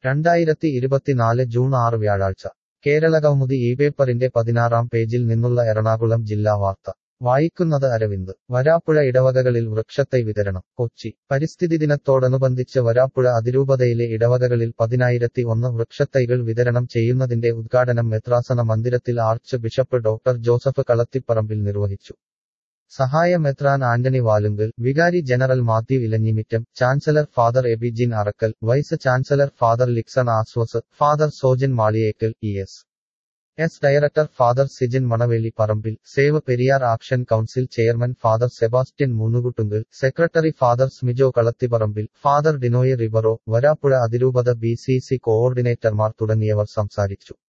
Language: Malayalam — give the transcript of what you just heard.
രണ്ടായിരത്തി ഇരുപത്തിനാല് ജൂൺ ആറ് വ്യാഴാഴ്ച കേരളകൗമുദി ഈ പേപ്പറിന്റെ പതിനാറാം പേജിൽ നിന്നുള്ള എറണാകുളം ജില്ലാ വാർത്ത വായിക്കുന്നത് അരവിന്ദ് വരാപ്പുഴ ഇടവകകളിൽ വൃക്ഷത്തൈ വിതരണം കൊച്ചി പരിസ്ഥിതി ദിനത്തോടനുബന്ധിച്ച് വരാപ്പുഴ അതിരൂപതയിലെ ഇടവകകളിൽ പതിനായിരത്തി ഒന്ന് വൃക്ഷത്തൈകൾ വിതരണം ചെയ്യുന്നതിന്റെ ഉദ്ഘാടനം മെത്രാസന മന്ദിരത്തിൽ archbishop doctor Joseph Kalathiparambil നിർവഹിച്ചു സഹായ മെത്രാൻ ആന്റണി വാലുങ്കൽ വികാരി general Mathew Elanjimittam chancellor father Abijin Arackal vice chancellor father Lixon Asvas father Sojan Maliyekkal E S S director father Sijin Manaveli Parambil save Periyar action council chairman father Sebastian Moonnukuttunkal secretary father Smijo Kalathiparambil father Dinoy Ribero Varappuzha അതിരൂപത ബി സി സി കോഓർഡിനേറ്റർമാർ തുടങ്ങിയവർ സംസാരിച്ചു